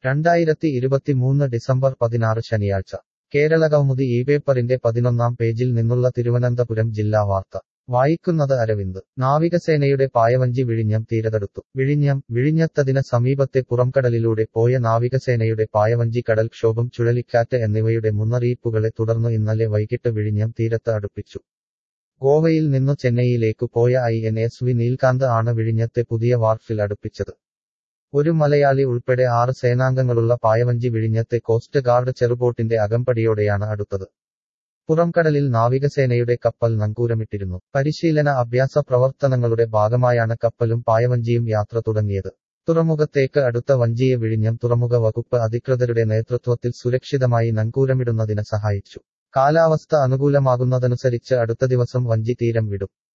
രണ്ടായിരത്തി ഇരുപത്തിമൂന്ന് ഡിസംബർ പതിനാറ് ശനിയാഴ്ച കേരളകൗമുദി ഈ പേപ്പറിന്റെ പതിനൊന്നാം പേജിൽ നിന്നുള്ള തിരുവനന്തപുരം ജില്ലാ വാർത്ത വായിക്കുന്നത് അരവിന്ദ് നാവികസേനയുടെ പായവഞ്ചി വിഴിഞ്ഞം തീരതടുത്തു വിഴിഞ്ഞം വിഴിഞ്ഞത്തതിന് സമീപത്തെ പുറംകടലിലൂടെ പോയ നാവികസേനയുടെ പായവഞ്ചി കടൽക്ഷോഭം ചുഴലിക്കാറ്റ് എന്നിവയുടെ മുന്നറിയിപ്പുകളെ തുടർന്ന് ഇന്നലെ വൈകിട്ട് വിഴിഞ്ഞം തീരത്ത് അടുപ്പിച്ചു ഗോവയിൽ നിന്നു ചെന്നൈയിലേക്കു പോയ I N S V Neelkanth ആണ് വിഴിഞ്ഞത്തെ പുതിയ വാർഫിൽ അടുപ്പിച്ചത് ഒരു മലയാളി ഉൾപ്പെടെ ആറ് സേനാംഗങ്ങളുള്ള പായവഞ്ചി വിഴിഞ്ഞത്തെ കോസ്റ്റ് ഗാർഡ് ചെറുബോട്ടിന്റെ അകമ്പടിയോടെയാണ് അടുത്തത് പുറംകടലിൽ നാവികസേനയുടെ കപ്പൽ നങ്കൂരമിട്ടിരുന്നു പരിശീലന അഭ്യാസ പ്രവർത്തനങ്ങളുടെ ഭാഗമായാണ് കപ്പലും പായവഞ്ചിയും യാത്ര തുടങ്ങിയത് തുറമുഖത്തേക്ക് അടുത്ത വഞ്ചിയെ വിഴിഞ്ഞം തുറമുഖ വകുപ്പ് അധികൃതരുടെ നേതൃത്വത്തിൽ സുരക്ഷിതമായി നങ്കൂരമിടുന്നതിന് സഹായിച്ചു കാലാവസ്ഥ അനുകൂലമാകുന്നതനുസരിച്ച് അടുത്ത ദിവസം വഞ്ചി തീരം വിടും